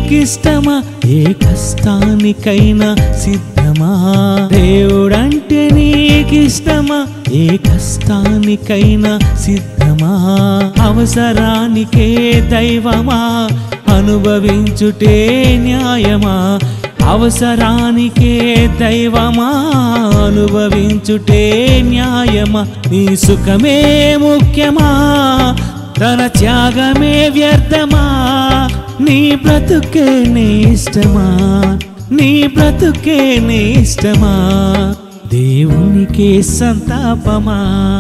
నీకిష్టమా ఏ కష్టానికైనా సిద్ధమా దేవుడంటే నీకిష్టమా ఏ కష్టానికైనా సిద్ధమా అవసరానికే దైవమా అనుభవించుటే న్యాయమా అవసరానికే దైవమా అనుభవించుటే న్యాయమా నీ సుఖమే ముఖ్యమా తన త్యాగమే వ్యర్థమా నీ బ్రతుకే నీ ఇష్టమా నీ బ్రతుకే నీ ఇష్టమా దేవునికే సంతాపమా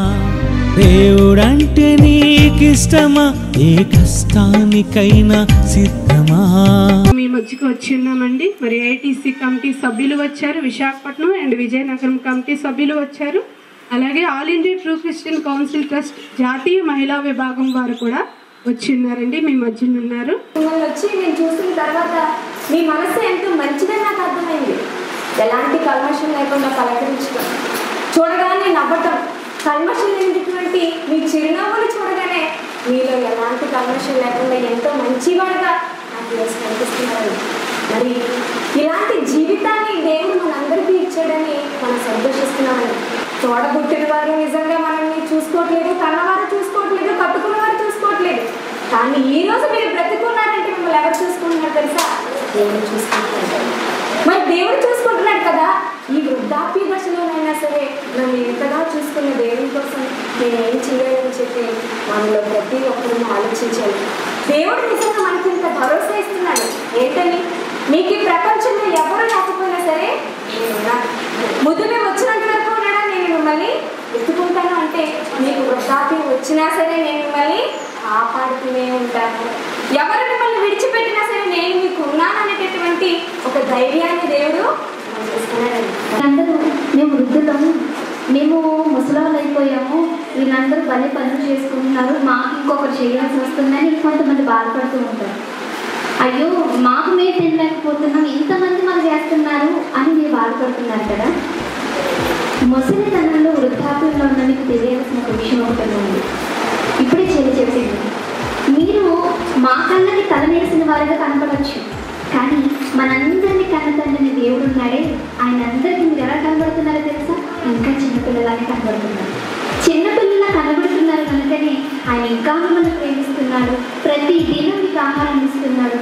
దేవుడంటే నీకిష్టమా ఏ కష్టానికైనా సిద్ధమా మీ మధ్యకు వచ్చి ఉన్నామండి మరి ఐటీసీ కమిటీ సభ్యులు వచ్చారు విశాఖపట్నం అండ్ విజయనగరం కమిటీ సభ్యులు వచ్చారు అలాగే all India true Christian council trust జాతీయ మహిళా విభాగం వారు కూడా వచ్చి ఉన్నారండి మీ మధ్యన ఉన్నారు మిమ్మల్ని వచ్చి నేను చూసిన తర్వాత మీ మనసు ఎంతో మంచిదని నాకు అర్థమైంది ఎలాంటి కల్మషం లేకుండా పలకరించడం చూడగానే నవ్వటం కల్మషం లేనటువంటి మీ చిరునవ్వులు చూడగానే మీలో ఎలాంటి కల్మషం లేకుండా ఎంతో మంచివాడుగా నాకు ఈరోజు కనిపిస్తున్నారు మరి ఇలాంటి జీవితాన్ని దేవుడు మనందరికీ ఇచ్చాడని మనం సంతోషిస్తున్నామని తోడబుట్టిన వారు నిజంగా మనల్ని చూసుకోవట్లేదు కన్నవారు చూసుకోవట్లేదు కట్టుకున్న వారు చూసుకోవట్లేదు కానీ ఈ రోజు మీరు బ్రతుకున్నారంటే మిమ్మల్ని ఎవరు చూసుకుంటున్నారు తెలుసా దేవుడు చూసుకుంటున్నారు మరి దేవుడు చూసుకుంటున్నాడు కదా ఈ వృద్ధాప్య దశలోనైనా సరే నన్ను ఇంతగా చూసుకున్న దేవుని కోసం నేను ఏం చేయాలని చెప్పి మనలో ప్రతి ఒక్కరిని ఆలోచించాలి దేవుడు నిజంగా మనకి ఇంత భరోసా ఇస్తున్నాడు ఏంటని మీకు ఈ ప్రపంచంలో ఎవరు లేకపోయినా సరే నేనున్నాను ముదుమే వచ్చినంత వరకు ఉన్నాడా నేను మిమ్మల్ని ఎత్తుకుంటాను అంటే మీకు వృద్ధాప్యం వచ్చినా సరే నేను మిమ్మల్ని కాపాడుతూనే ఉంటాను ఎవరు మిమ్మల్ని విడిచిపెట్టినా సరే నేను మీకు ఉన్నాను అనేటటువంటి ఒక ధైర్యాన్ని దేవుడు మనకి ఇస్తున్నాడండి అందరూ మేము వృద్ధులము మేము ముసలాళ్ళు అయిపోయాము వీళ్ళందరూ భలే పనులు చేసుకుంటున్నారు మాకు ఇంకొకరు చేయాల్సి వస్తుందని కొంతమంది బాధపడుతూ ఉంటారు అయ్యో మాకు మేము తినలేకపోతున్నాం ఇంతమంది మాకు చేస్తున్నారు అని మీరు బాధపడుతున్నారు కదా ముసలితనంలో వృద్ధాప్యంలో ఉన్న మీకు తెలియాల్సిన ఒక విషయం ఒకటి ఉంది ఇప్పుడే చెల్లి చెప్పింది మీరు మా కళ్ళని తలనేసిన వారిగా కనపడవచ్చు కానీ మనందరినీ కన్న తండ్రిని దేవుడు ఉన్నాడే ఆయన అందరికీ మీరు ఎలా కనబడుతున్నారో తెలుసా ఇంకా చిన్నపిల్లలానే కనబడుతున్నారు చిన్నపిల్లలా కనబడుతున్నారు కనుకనే ఆయన ఇంకా మిమ్మల్ని ప్రేమిస్తున్నాడు ప్రతి దినం మీకు ఆహారం ఇస్తున్నాడు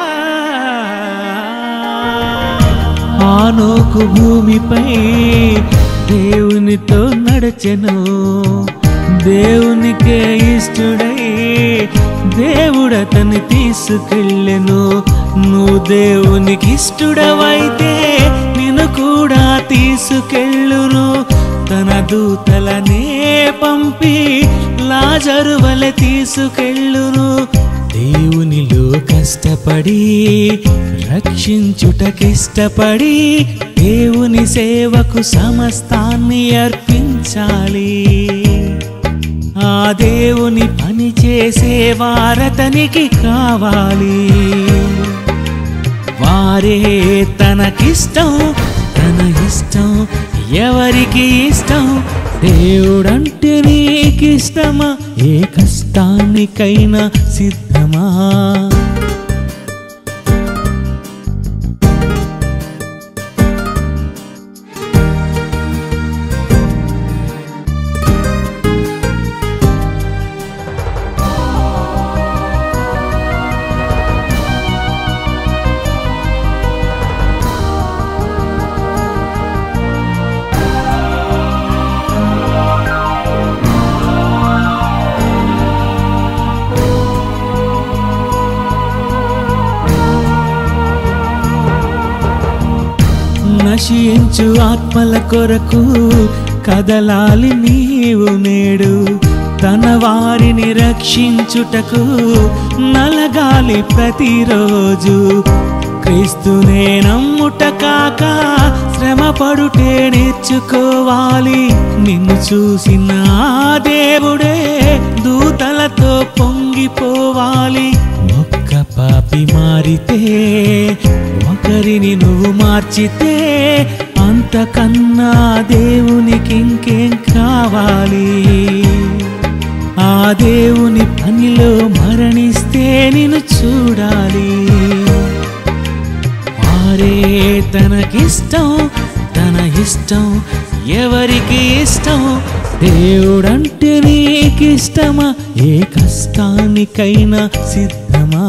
ఆనోకు భూమిపై దేవునితో నడచెను దేవునికే ఇష్టడై దేవుడతని తీసుకెళ్ళెను నువ్వు దేవునికి ఇష్టడవైతే నిన్ను కూడా తీసుకెళ్ళును తన దూతలనే పంపి లాజరు వలె తీసుకెళ్ళును దేవునిలో కష్టపడి రక్షించుటకిష్టపడి దేవుని సేవకు సమస్తాన్ని అర్పించాలి ఆ దేవుని పని చేసే వారతనికి కావాలి వారే తనకిష్టం తన ఇష్టం ఎవరికి ఇష్టం దేవుడంటే నీకిష్టమా ఏ కష్టానికైనా సిద్ధమా నశించు ఆత్మల కొరకు కదలాలి నీవు నేడు తన వారిని రక్షించుటకు నలగాలి ప్రతిరోజు క్రీస్తునే నమ్ముట కాక శ్రమ పడుటే నేర్చుకోవాలి నిన్ను చూసిన ఆ దేవుడే దూతలతో పొంగిపోవాలి ఒక్క పాపి మారితే ఒకరిని నువ్వు మార్చితే అంతకన్నా దేవునికి ఇంకేం కావాలి ఆ దేవుని పనిలో మరణిస్తే నిన్ను చూడాలి వారే తనకిష్టం తన ఇష్టం ఎవరికి ఇష్టం దేవుడంటే నీకిష్టమా ఏ కష్టానికైనా సిద్ధమా